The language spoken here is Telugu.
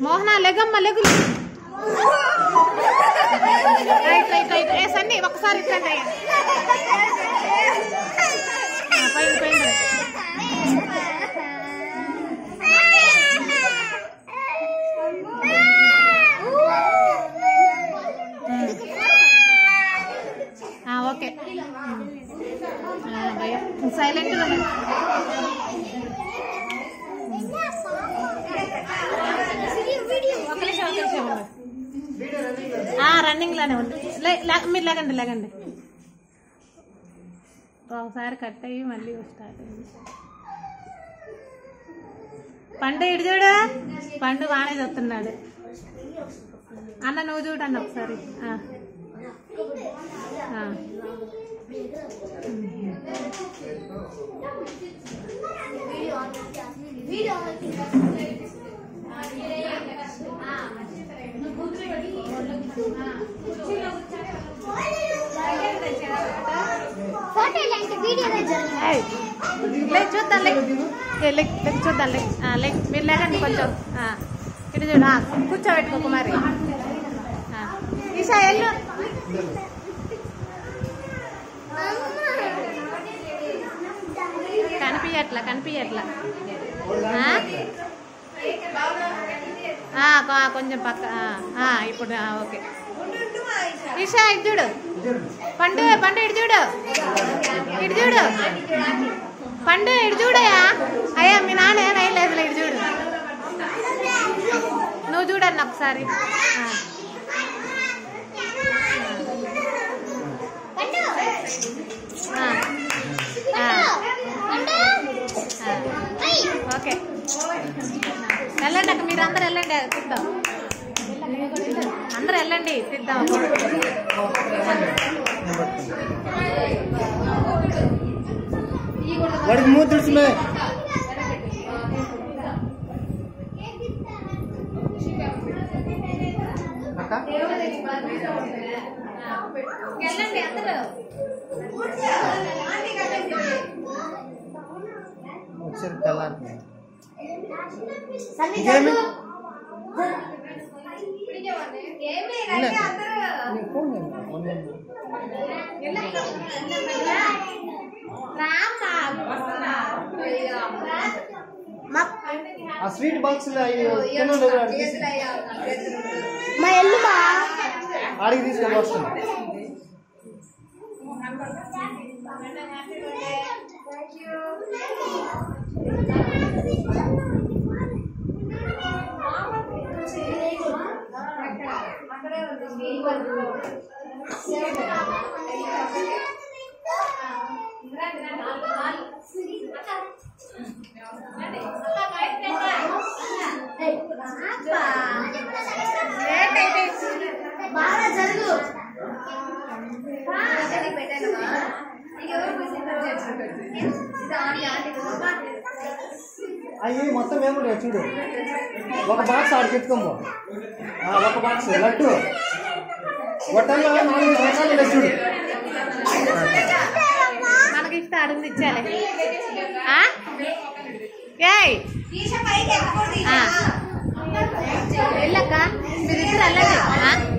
మోహన లెగమ్మ లెగు రైట్ రైట్ రైట్ ఏ సన్ని ఒకసారి ఇచ్చండి అయ్యా ఆ, పైన పైన ఆ, ఓకే సైలెంట్గా ఒక నిమిషం ఒక నిమిషం ఉండు. ఆ, రన్నింగ్ లోనే ఉంది లే- లే- మీరు లేకండి లేకండి ఒకసారి కట్ అయ్యి మళ్ళీ స్టార్ట్ అయింది పండు ఇటు చూడు పండు బాగానే చూస్తున్నాడు అన్న నువ్వు చూడన్న ఒకసారి ఆ. ఆ. ఏయ్, లేక్ చూద్దాం లేక్ ఏ, లేక్ లేక్ చూద్దాం లేక్ ఆ, లేక్ మీరు లేకండి కొంచెం ఆ, ఇటు చూడు ఆ, కూర్చోబెట్టుకో కుమారి ఆ, ఈషా ఎల్లు కనిపించట్లా కనిపించట్లా ఆ? ఆ, కొ- కొంచెం పక్క ఆ, ఆ, ఇప్పుడు ఆ, ఓకే ఈషా ఇటు చూడు పండు పండు ఇటు చూడు ఇటు చూడు పండు ఇటు చూడయా అయ్యా మీ నాన్న ఏం వేయలేదు ఇటు చూడు నువ్వు చూడన్న ఒకసారి ఆ. ఆ. ఆ. ఆ. ఓకే వెళ్ళండి అక్క మీరు అందరు వెళ్ళండి తిద్దాం అందరు వెళ్ళండి తిద్దాం వాడికి మూడు తెలుసులే అక్క వెళ్ళండి అందరూ వచ్చారు తెల్లారి ఇంకేమి లే. నీకు ఫోన్ చేయండి. ఫోన్ చేయండి. ఆ స్వీట్ బాక్స్ మా ఎల్లు మా ఆడికి తీసుకొని వస్తాను బాగా జరుగు అవి మొత్తం ఏముంటాయి చూడు ఒక బాక్స్ ఆడికి ఎత్తుకోమో ఆ, ఒక బాక్స్ లడ్డు గొట్టంలో నాలుగు రకాలు ఉన్నాయి చూడు మనకి ఇస్తే అడుగు ఇచ్చాలి ఆ? ఏయ్ ఆ. వెళ్ళక్క మీరిద్దరు వెళ్ళండి ఆ?